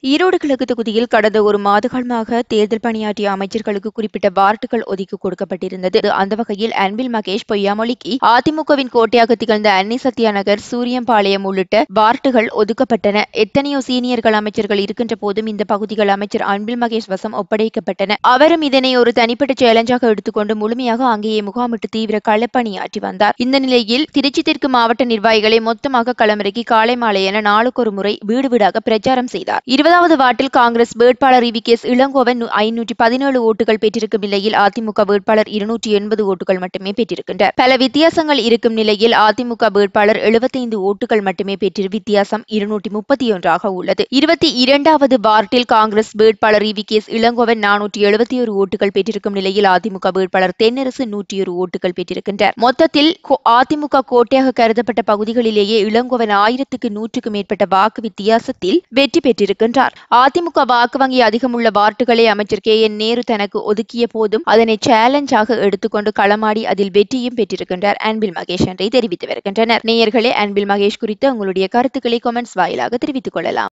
ஈரோடு கிழக்கு தொகுதியில் கடந்த ஒரு மாதகாலமாக தேர்தல் பணியாற்றிய அமைச்சர்களுக்கு குறிப்பிட்ட வார்டுகள் ஒதுக்கி கொடுக்கப்பட்டிருந்தது அந்த வகையில் அன்பில் மகேஷ் பொய்யாமொழிக்கு அதிமுகவின் கோட்டையாக திகழ்ந்த அன்னி சத்யா நகர் சூரியம்பாளையம் உள்ளிட்ட வார்டுகள் ஒதுக்கப்பட்டன எத்தனையோ சீனியர்கள் அமைச்சர்கள் இருக்கின்ற போதும் இந்த பகுதிகள் அமைச்சர் அன்பில் மகேஷ் வசம் ஒப்படைக்கப்பட்டன அவரும் இதனை ஒரு தனிப்பட்ட சேலஞ்சாக எடுத்துக்கொண்டு முழுமையாக அங்கேயே முகாமிட்டு தீவிர களப்பணியாற்றி வந்தார் இந்த நிலையில் திருச்சி தெற்கு மாவட்ட நிர்வாகிகளை மொத்தமாக களமிறக்கி காலை மாலை என நாளுக்கொரு முறை வீடு வீடாக பிரச்சாரம் செய்தார் இருபதாவது வார்டில் காங்கிரஸ் வேட்பாளர் இவி கேஸ் இளங்கோவன் ஐநூற்றி பதினேழு ஓட்டுகள் பெற்றிருக்கும் நிலையில் அதிமுக வேட்பாளர் இருநூற்றி எண்பது ஓட்டுகள் மட்டுமே பெற்றிருக்கின்றார் பல வித்தியாசங்கள் இருக்கும் நிலையில் அதிமுக வேட்பாளர் எழுபத்தைந்து ஓட்டுகள் மட்டுமே பெற்று வித்தியாசம் இருநூற்றி முப்பத்தி ஒன்றாக உள்ளது இருபத்தி இரண்டாவது வார்டில் காங்கிரஸ் வேட்பாளர் இவி கேஸ் இளங்கோவன் நானூற்றி எழுபத்தி ஒரு ஓட்டுகள் பெற்றிருக்கும் நிலையில் அதிமுக வேட்பாளர் தென்னரசு நூற்றி ஒரு ஓட்டுகள் பெற்றிருக்கின்றார் மொத்தத்தில் கோ- அதிமுக கோட்டையாக கருதப்பட்ட பகுதிகளிலேயே இளங்கோவன் ஆயிரத்துக்கு நூற்றுக்கு மேற்பட்ட வாக்கு வித்தியாசத்தில் வெற்றி பெற்றிருக்கின்றார் அதிமுக வாக்கு வங்கி அதிகமுள்ள வார்டுகளை அமைச்சர் கே என் நேரு தனக்கு ஒதுக்கிய போதும் அதனை சேலஞ்சாக எடுத்துக்கொண்டு களமாடி அதில் வெற்றியும் பெற்றிருக்கின்றார் அன்பில் மகேஷ் என்றை தெரிவித்து வருகின்றனர் நேயர்களே அன்பில் மகேஷ் குறித்து உங்களுடைய கருத்துக்களை கொமெண்ட்ஸ் வாயிலாக தெரிவித்துக் கொள்ளலாம்